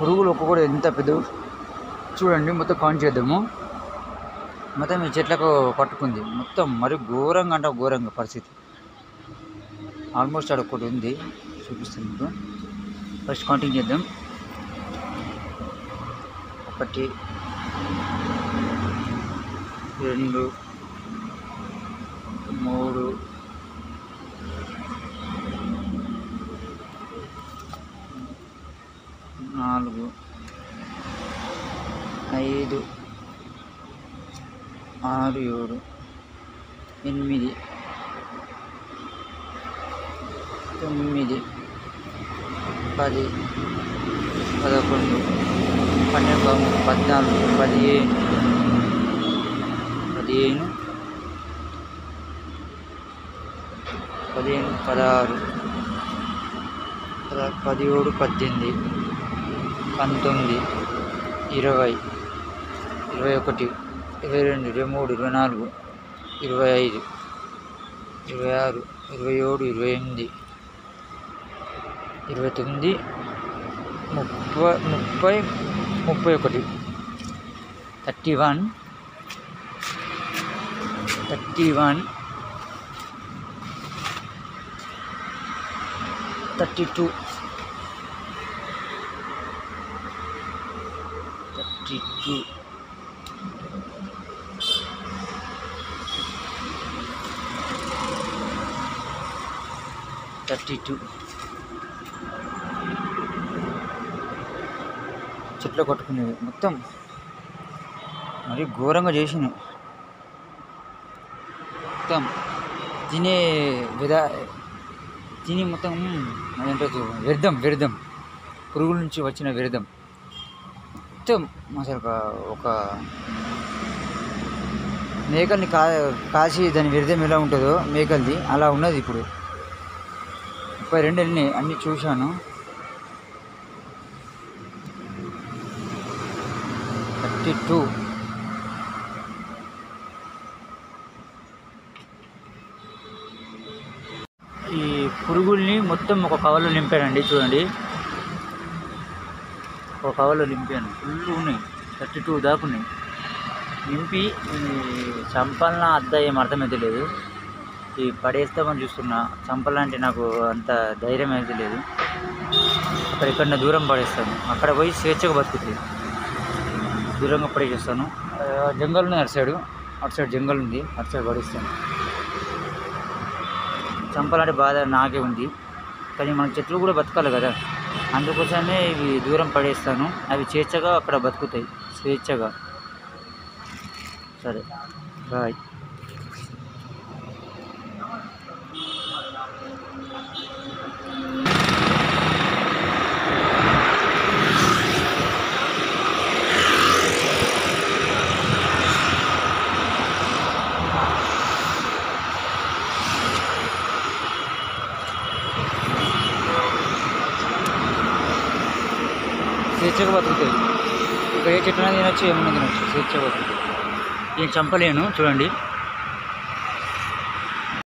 పురుగులు ఒక్కొక్కటి ఎంత పెద్ద చూడండి మొత్తం కౌంట్ చేద్దాము మొత్తం ఈ చెట్లకు పట్టుకుంది మొత్తం మరి ఘోరంగా అంటే ఘోరంగా పరిస్థితి ఆల్మోస్ట్ ఆడ ఒకటి ఉంది చూపిస్తాను మీకు ఫస్ట్ కౌంటింగ్ చేద్దాం ఒకటి రెండు మూడు నాలుగు ఐదు ఆరు ఏడు ఎనిమిది తొమ్మిది పది పదకొండు పన్నెండు పద్నాలుగు పదిహేను పదిహేను పదిహేను పదహారు పద- పదిహేడు పద్దెనిమిది పంతొమ్మిది ఇరవై ఇరవై ఒకటి ఇరవై రెండు ఇరవై మూడు ఇరవై నాలుగు ఇరవై ఐదు ఇరవై ఆరు ఇరవై ఏడు ఇరవై ఎనిమిది ఇరవై తొమ్మిది ముప్పై ముప్పై ముప్పై ఒకటి thirty one thirty one thirty two thirty two thirty two చెట్లు కొట్టుకునేవి మొత్తం మరి ఘోరంగా చేసినాయి మొత్తం తినే విధా తిని మొత్తం అదేంటో చూ- వ్యర్థం వ్యర్థం పురుగుల నుంచి వచ్చిన వ్యర్థం మొత్తం అసలు ఒక- ఒక మేకల్ని కా కాసి దాని వ్యర్థం ఎలా ఉంటుందో మేకల్ది అలా ఉన్నది ఇప్పుడు ముప్పై రెండు వెళ్ళినాయి అన్నీ చూశాను థర్టీ టూ ఈ పురుగుల్ని మొత్తం ఒక కవర్లో నింపానండి చూడండి ఒక కవర్లో నింపాను ఫుల్ ఉన్నాయి థర్టీ టూ దాకా ఉన్నాయి నింపి ఈ చంపాలన్నా అద్దా ఏం అర్థమైతే లేదు ఈ పడేస్తామని చూస్తున్నా చంపాలంటే నాకు అంత ధైర్యం అయితే లేదు అక్కడ ఎక్కడ దూరం పడేస్తాను అక్కడ పోయి స్వేచ్ఛగా బతుకుతుంది దూరంగా పడేసేస్తాను ఆ, జంగల్ ఉంది అటు సైడు అటు సైడ్ జంగల్ ఉంది అటు సైడ్ పడేస్తాను చంపాలంటే బాధ నాకే ఉంది కానీ మన చెట్లు కూడా బతకాలి కదా అందుకోసమే ఇవి దూరం పడేస్తాను అవి స్వేచ్ఛగా అక్కడ బతుకుతాయి స్వేచ్ఛగా సరే బాయ్ స్వేచ్ఛగా బతుకుతాయి ఇక్కడ ఏ చెట్లైనా తినొచ్చు ఏమన్నా తినొచ్చు స్వేచ్ఛగా బతుకుతాయి నేను చంపలేను చూడండి